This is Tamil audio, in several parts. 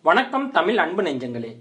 வணக்கம் தமிழ் அன்பு நெஞ்சங்களே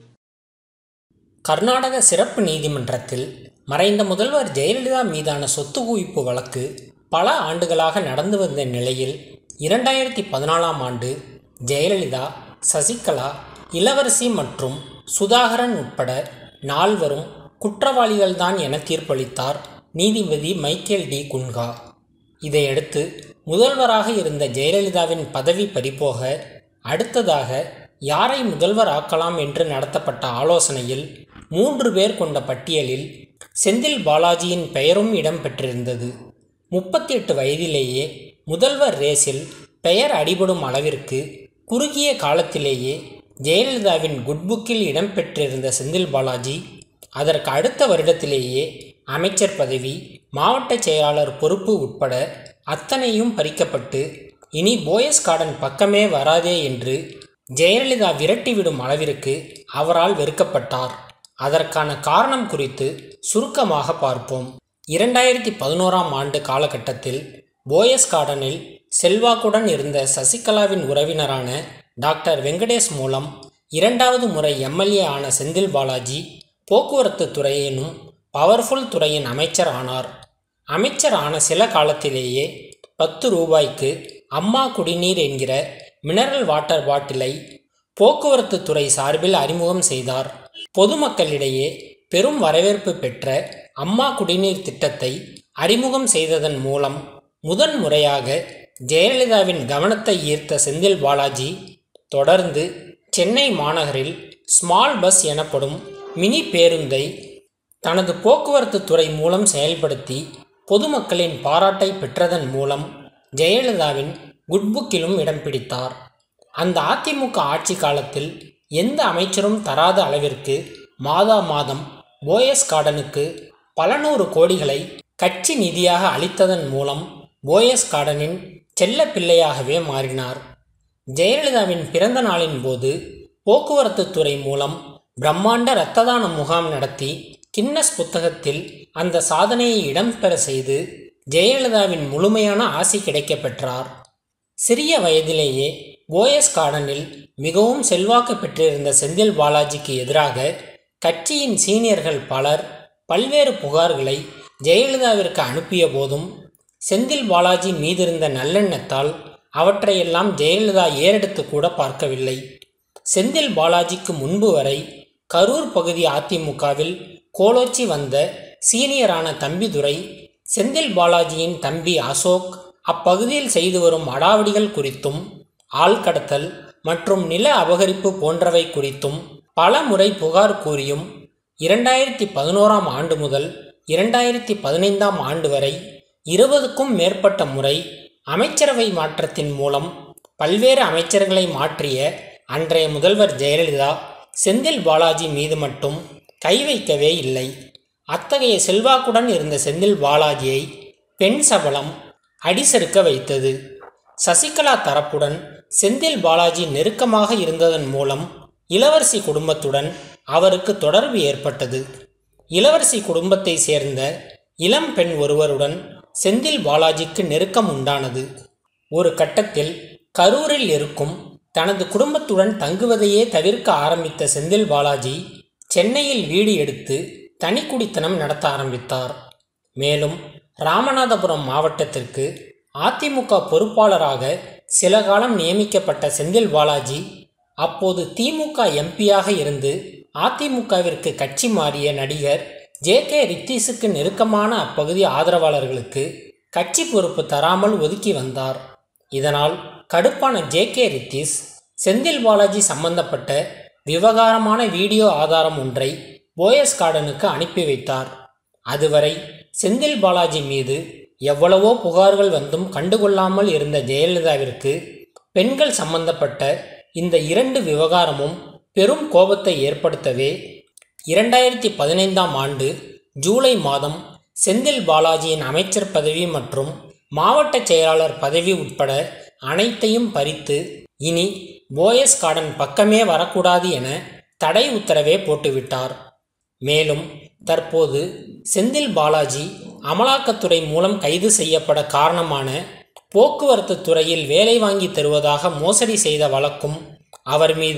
கர்நாடக சிறப்பு நீதிமன்றத்தில் மறைந்த முதல்வர் ஜெயலலிதா மீதான சொத்து குவிப்பு வழக்கு பல ஆண்டுகளாக நடந்து வந்த நிலையில் இரண்டாயிரத்தி பதினாலாம் ஆண்டு ஜெயலலிதா சசிகலா இளவரசி மற்றும் சுதாகரன் உட்பட நால்வரும் குற்றவாளிகள்தான் என தீர்ப்பளித்தார் நீதிபதி மைக்கேல் டி குன்ஹா இதையடுத்து முதல்வராக இருந்த ஜெயலலிதாவின் பதவி பறிபோக அடுத்ததாக யாரை முதல்வர் ஆக்கலாம் என்று நடத்தப்பட்ட ஆலோசனையில் மூன்று பேர் கொண்ட பட்டியலில் செந்தில் பாலாஜியின் பெயரும் இடம்பெற்றிருந்தது முப்பத்தி எட்டு வயதிலேயே முதல்வர் ரேஸில் பெயர் அடிபடும் அளவிற்கு குறுகிய காலத்திலேயே ஜெயலலிதாவின் குட்புக்கில் இடம்பெற்றிருந்த செந்தில் பாலாஜி அதற்கு அடுத்த வருடத்திலேயே அமைச்சர் பதவி மாவட்ட செயலாளர் பொறுப்பு உட்பட அத்தனையும் பறிக்கப்பட்டு இனி போயஸ் கார்டன் பக்கமே வராதே என்று ஜெயலலிதா விரட்டிவிடும் அளவிற்கு அவரால் வெறுக்கப்பட்டார் அதற்கான காரணம் குறித்து சுருக்கமாக பார்ப்போம் இரண்டாயிரத்தி பதினோராம் ஆண்டு காலகட்டத்தில் போயஸ் கார்டனில் செல்வாக்குடன் இருந்த சசிகலாவின் உறவினரான டாக்டர் வெங்கடேஷ் மூலம் இரண்டாவது முறை எம்எல்ஏ ஆன செந்தில் பாலாஜி போக்குவரத்து துறையினும் பவர்ஃபுல் துறையின் அமைச்சர் ஆனார் அமைச்சர் ஆன சில காலத்திலேயே பத்து ரூபாய்க்கு அம்மா குடிநீர் என்கிற மினரல் வாட்டர் பாட்டிலை போக்குவரத்து துறை சார்பில் அறிமுகம் செய்தார் பொதுமக்களிடையே பெரும் வரவேற்பு பெற்ற அம்மா குடிநீர் திட்டத்தை அறிமுகம் செய்ததன் மூலம் முதன் முறையாக ஜெயலலிதாவின் கவனத்தை ஈர்த்த செந்தில் பாலாஜி தொடர்ந்து சென்னை மாநகரில் ஸ்மால் பஸ் எனப்படும் மினி பேருந்தை தனது போக்குவரத்து துறை மூலம் செயல்படுத்தி பொதுமக்களின் பாராட்டை பெற்றதன் மூலம் ஜெயலலிதாவின் குட்புக்கிலும் இடம் பிடித்தார் அந்த அதிமுக ஆட்சி காலத்தில் எந்த அமைச்சரும் தராத அளவிற்கு மாதா மாதம் போயஸ் கார்டனுக்கு பல நூறு கோடிகளை கட்சி நிதியாக அளித்ததன் மூலம் போயஸ் கார்டனின் செல்ல பிள்ளையாகவே மாறினார் ஜெயலலிதாவின் பிறந்த நாளின் போது போக்குவரத்து துறை மூலம் பிரம்மாண்ட இரத்த தான முகாம் நடத்தி கின்னஸ் புத்தகத்தில் அந்த சாதனையை இடம்பெற செய்து ஜெயலலிதாவின் முழுமையான ஆசி கிடைக்கப் பெற்றார் சிறிய வயதிலேயே போயஸ் கார்டனில் மிகவும் செல்வாக்கு பெற்றிருந்த செந்தில் பாலாஜிக்கு எதிராக கட்சியின் சீனியர்கள் பலர் பல்வேறு புகார்களை ஜெயலலிதாவிற்கு அனுப்பிய போதும் செந்தில் பாலாஜி மீதிருந்த நல்லெண்ணத்தால் அவற்றையெல்லாம் ஜெயலலிதா ஏறெடுத்து கூட பார்க்கவில்லை செந்தில் பாலாஜிக்கு முன்பு வரை கரூர் பகுதி அதிமுகவில் கோலோச்சி வந்த சீனியரான தம்பிதுரை செந்தில் பாலாஜியின் தம்பி அசோக் அப்பகுதியில் செய்து வரும் அடாவடிகள் குறித்தும் ஆள்கடத்தல் மற்றும் நில அபகரிப்பு போன்றவை குறித்தும் பல முறை புகார் கூறியும் இரண்டாயிரத்தி பதினோராம் ஆண்டு முதல் இரண்டாயிரத்தி பதினைந்தாம் ஆண்டு வரை இருபதுக்கும் மேற்பட்ட முறை அமைச்சரவை மாற்றத்தின் மூலம் பல்வேறு அமைச்சர்களை மாற்றிய அன்றைய முதல்வர் ஜெயலலிதா செந்தில் பாலாஜி மீது மட்டும் கை வைக்கவே இல்லை அத்தகைய செல்வாக்குடன் இருந்த செந்தில் பாலாஜியை பெண் சபலம் அடிசறுக்க வைத்தது சசிகலா தரப்புடன் செந்தில் பாலாஜி நெருக்கமாக இருந்ததன் மூலம் இளவரசி குடும்பத்துடன் அவருக்கு தொடர்பு ஏற்பட்டது இளவரசி குடும்பத்தை சேர்ந்த இளம் பெண் ஒருவருடன் செந்தில் பாலாஜிக்கு நெருக்கம் உண்டானது ஒரு கட்டத்தில் கரூரில் இருக்கும் தனது குடும்பத்துடன் தங்குவதையே தவிர்க்க ஆரம்பித்த செந்தில் பாலாஜி சென்னையில் வீடு எடுத்து தனிக்குடித்தனம் நடத்த ஆரம்பித்தார் மேலும் ராமநாதபுரம் மாவட்டத்திற்கு அதிமுக பொறுப்பாளராக சில காலம் நியமிக்கப்பட்ட செந்தில் பாலாஜி அப்போது திமுக எம்பியாக இருந்து அதிமுகவிற்கு கட்சி மாறிய நடிகர் ஜே கே ரித்தீஸுக்கு நெருக்கமான அப்பகுதி ஆதரவாளர்களுக்கு கட்சி பொறுப்பு தராமல் ஒதுக்கி வந்தார் இதனால் கடுப்பான ஜே கே ரித்தீஸ் செந்தில் பாலாஜி சம்பந்தப்பட்ட விவகாரமான வீடியோ ஆதாரம் ஒன்றை போயஸ் கார்டனுக்கு அனுப்பி வைத்தார் அதுவரை செந்தில் பாலாஜி மீது எவ்வளவோ புகார்கள் வந்தும் கண்டுகொள்ளாமல் இருந்த ஜெயலலிதாவிற்கு பெண்கள் சம்பந்தப்பட்ட இந்த இரண்டு விவகாரமும் பெரும் கோபத்தை ஏற்படுத்தவே இரண்டாயிரத்தி பதினைந்தாம் ஆண்டு ஜூலை மாதம் செந்தில் பாலாஜியின் அமைச்சர் பதவி மற்றும் மாவட்ட செயலாளர் பதவி உட்பட அனைத்தையும் பறித்து இனி போயஸ் கார்டன் பக்கமே வரக்கூடாது என தடை உத்தரவே போட்டுவிட்டார் மேலும் தற்போது செந்தில் பாலாஜி அமலாக்கத்துறை மூலம் கைது செய்யப்பட காரணமான போக்குவரத்து துறையில் வேலை வாங்கி தருவதாக மோசடி செய்த வழக்கும் அவர் மீது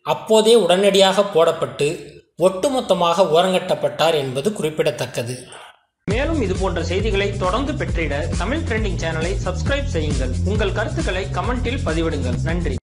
அப்போதே உடனடியாக போடப்பட்டு ஒட்டுமொத்தமாக ஓரங்கட்டப்பட்டார் என்பது குறிப்பிடத்தக்கது மேலும் இது போன்ற செய்திகளை தொடர்ந்து பெற்றிட தமிழ் ட்ரெண்டிங் சேனலை சப்ஸ்கிரைப் செய்யுங்கள் உங்கள் கருத்துக்களை கமெண்டில் பதிவிடுங்கள் நன்றி